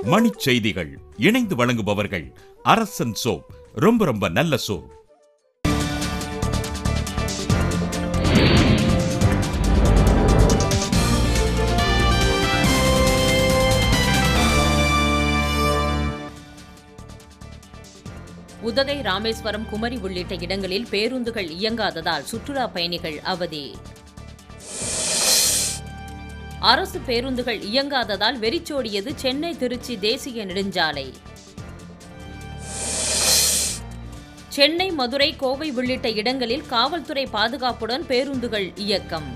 மணிச் செய்திகள் இணைந்து வழங்குபவர்கள் அரசன் சோப் ரொம்ப ரொம்ப நல்ல சோப் உதகை ராமேஸ்வரம் குமரி உள்ளிட்ட இடங்களில் பேருந்துகள் இயங்காததால் சுற்றுலா பயணிகள் அவதி அரசு பேருந்துகள் இயங்காததால் வெறிச்சோடியது சென்னை திருச்சி தேசிய நெடுஞ்சாலை சென்னை மதுரை கோவை உள்ளிட்ட இடங்களில் காவல்துறை பாதுகாப்புடன் பேருந்துகள் இயக்கம்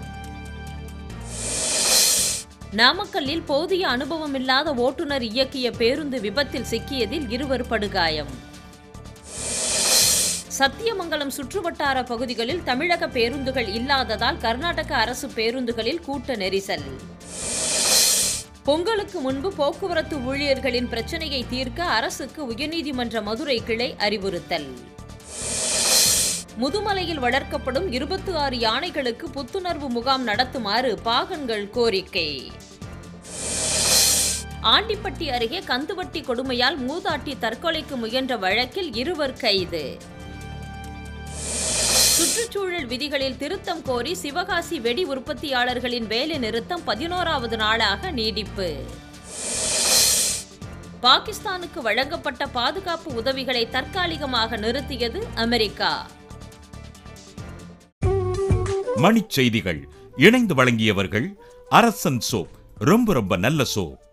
நாமக்கல்லில் போதிய அனுபவமில்லாத ஓட்டுநர் இயக்கிய பேருந்து விபத்தில் சிக்கியதில் இருவர் படுகாயம் சத்தியமங்கலம் சுற்றுவட்டார பகுதிகளில் தமிழக பேருந்துகள் இல்லாததால் கர்நாடக அரசு பேருந்துகளில் கூட்ட நெரிசல் பொங்கலுக்கு முன்பு போக்குவரத்து ஊழியர்களின் பிரச்சனையை தீர்க்க அரசுக்கு உயர்நீதிமன்ற மதுரை கிளை அறிவுறுத்தல் முதுமலையில் வளர்க்கப்படும் இருபத்தி ஆறு யானைகளுக்கு புத்துணர்வு முகாம் நடத்துமாறு பாகன்கள் கோரிக்கை ஆண்டிப்பட்டி அருகே கந்துவட்டி கொடுமையால் மூதாட்டி தற்கொலைக்கு முயன்ற வழக்கில் இருவர் கைது சுற்றுச்சூழல் விதிகளில் திருத்தம் கோரி சிவகாசி வெடி உற்பத்தியாளர்களின் வேலை நிறுத்தம் பதினோராவது நாளாக நீடிப்பு பாகிஸ்தானுக்கு வழங்கப்பட்ட பாதுகாப்பு உதவிகளை தற்காலிகமாக நிறுத்தியது அமெரிக்கா மணிச் செய்திகள் இணைந்து வழங்கியவர்கள் அரசன் சோப் ரொம்ப ரொம்ப நல்ல சோப்